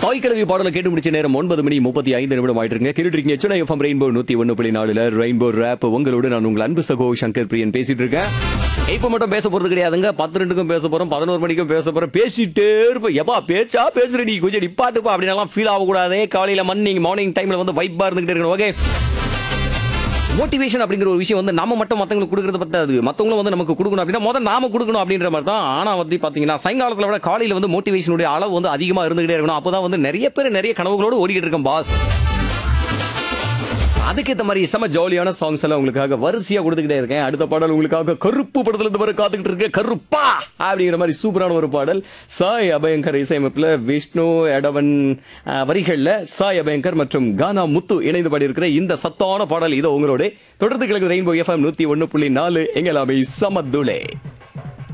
தாய் கிழவி பாடலை கேட்டு முடிச்ச நேரம் ஒன்பது மணி முப்பத்தி ஐந்து நிமிடம் ஆயிட்டு இருக்கு கேட்டுட்டு இருக்கீங்க சென்னை எஃப்எம் ரெயின்போ நூத்தி ஒன்னு புள்ளி நாலுல ரெயின்போ ரேப் உங்களோடு நான் உங்கள் அன்பு சகோ சங்கர் பிரியன் பேசிட்டு இருக்கேன் இப்ப மட்டும் பேச போறது கிடையாதுங்க பத்து ரெண்டுக்கும் பேச போறோம் பதினோரு மணிக்கும் பேச போறோம் பேசிட்டே இருப்போம் எப்பா பேச்சா பேசுற நீ கொஞ்சம் நிப்பாட்டுப்பா அப்படின்னு ஃபீல் ஆகக்கூடாது காலையில மார்னிங் மார்னிங் டைம்ல வந்து வைப்பா இருந்துகிட்டு இருக்கணும் ஓகே மோட்டிவேஷன் அப்படிங்கிற ஒரு விஷயம் வந்து நம்ம மட்டும் மத்தவங்களுக்கு கொடுக்கறது பத்தாது மத்தவங்களும் வந்து நமக்கு கொடுக்கணும் அப்படின்னா முதல்ல நாம கொடுக்கணும் அப்படின்ற மாதிரி தான் ஆனா வந்து பாத்தீங்கன்னா சாயங்காலத்துல விட காலையில வந்து மோட்டிவேஷனுடைய அளவு வந்து அதிகமா இருந்துகிட்டே இருக்கணும் அப்பதான் வந்து நிறைய பேர் நிறைய கனவுகளோடு ஓடிக்கிட்டு இருக்கோம் பாஸ் அதுக்கேற்ற மாதிரி செம ஜாலியான சாங்ஸ் எல்லாம் உங்களுக்காக வரிசையா கொடுத்துக்கிட்டே இருக்கேன் அடுத்த பாடல் உங்களுக்காக கருப்பு படத்துல இருந்து வர காத்துக்கிட்டு இருக்கேன் கருப்பா அப்படிங்கிற மாதிரி சூப்பரான ஒரு பாடல் சாய் அபயங்கர் இசையமைப்புல விஷ்ணு எடவன் அஹ், வரிகள்ல சாய் அபயங்கர் மற்றும் கானா முத்து இணைந்து பாடியிருக்கிற இந்த சத்தான பாடல் இதோ உங்களோட தொடர்ந்து கிழக்கு ரெயின்போ எஃப்எம் நூத்தி ஒன்னு புள்ளி நாலு எங்களாமே சமத்துளே